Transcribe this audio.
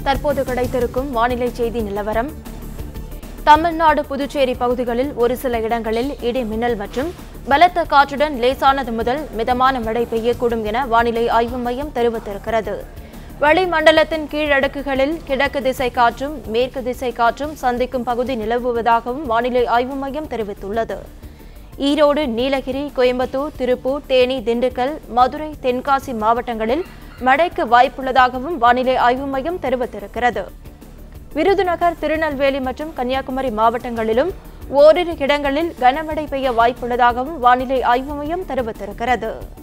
தற்போது கிடைத்திருக்கும் வானிலை செய்தி நிலவரம் தமிழ்நாடு புதுச்சேரி பகுதிகளில் ஒரு சில இடங்களில் இடி மின்னல் மற்றும் பலத்த காற்றுடன் லேசானது முதல் மிதமான மழை பெய்யக்கூடும் என வானிலை ஆய்வு மையம் தெரிவித்திருக்கிறது வளிமண்டலத்தின் கீழடுக்குகளில் கிழக்கு திசை காற்றும் மேற்கு திசை காற்றும் சந்திக்கும் பகுதி நிலவுவதாகவும் வானிலை ஆய்வு மையம் தெரிவித்துள்ளது ஈரோடு நீலகிரி கோயம்புத்தூர் திருப்பூர் தேனி திண்டுக்கல் மதுரை தென்காசி மாவட்டங்களில் மழைக்கு வாய்ப்புள்ளதாகவும் வானிலை ஆய்வு மையம் தெரிவித்திருக்கிறது விருதுநகர் திருநெல்வேலி மற்றும் கன்னியாகுமரி மாவட்டங்களிலும் ஓரிரு இடங்களில் கனமழை பெய்ய வாய்ப்புள்ளதாகவும் வானிலை ஆய்வு மையம் தெரிவித்திருக்கிறது